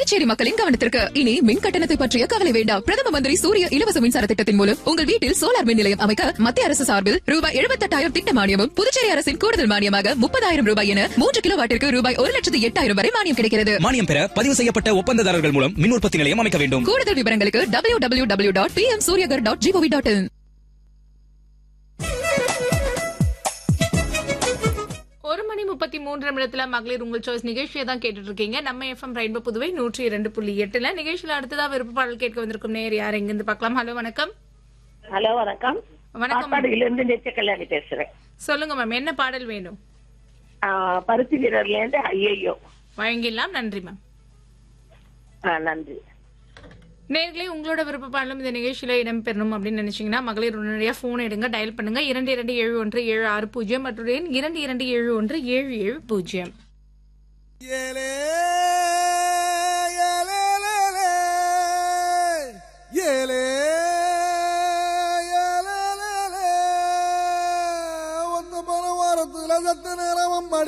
புதுச்சேரி மக்களின் கவனத்திற்கு இனி மின் கட்டணத்தை பற்றிய கவலை வேண்டாம் பிரதம மந்திரி சூரிய இலவச மின்சார திட்டத்தின் மூலம் உங்கள் வீட்டில் சோலார் மின் நிலையம் அமைக்க மத்திய அரசு சார்பில் ரூபாய் எழுபத்தெட்டாயிரம் திட்ட மானியமும் புதுச்சேரி அரசின் கூடுதல் மானியமாக முப்பதாயிரம் ரூபாய் என மூன்று கிலோ வாட்டிற்கு ரூபாய் ஒரு லட்சத்து எட்டாயிரம் வரை மானியம் கிடைக்கிறது மானியம் பெற பதிவு செய்யப்பட்ட ஒப்பந்ததாரர்கள் மூலம் மின் உற்பத்தி நிலையம் அமைக்க வேண்டும் கூடுதல் விவரங்களுக்கு W W W dot P M Suryaghar dot GOV dot in ஒரு மணி முப்பத்தி மூன்று நிமிடத்துல மகளிர் உங்கள் சாய்ஸ் நிகழ்ச்சியை தான் கேட்டுட்டு இருக்கீங்க நம்ம எஃப்எம் ரெயின்போ புதுவை நூற்றி இரண்டு புள்ளி எட்டுல நிகழ்ச்சியில அடுத்ததா விருப்ப பாடல் கேட்க வந்திருக்கும் நேர் யார் எங்கிருந்து பார்க்கலாம் ஹலோ வணக்கம் ஹலோ வணக்கம் வணக்கம் காட்பாடியில இருந்து நித்திய கல்யாணி பேசுறேன் சொல்லுங்க மேம் என்ன பாடல் வேணும் ஆ, பருத்தி வீரர்ல இருந்து ஐயையோ வழங்கிடலாம் நன்றி மேம் ஆ, நன்றி நேர்களே உங்களோட விருப்ப பாடலும் இந்த நிகழ்ச்சியில இடம்பெறணும் அப்படின்னு நினைச்சீங்கன்னா மகளிர் உடனடியாக போன் எடுங்க டயல் பண்ணுங்க இரண்டு இரண்டு ஏழு ஒன்று ஏழு ஆறு பூஜ்ஜியம் மற்றும் எண் இரண்டு இரண்டு ஏழு ஒன்று ஏழு ஏழு பூஜ்ஜியம் ஏலே ஏலேலேலே, ஏலே ஏலேலேலே, ஒத்த பல வாரத்துல சத்து நேரம்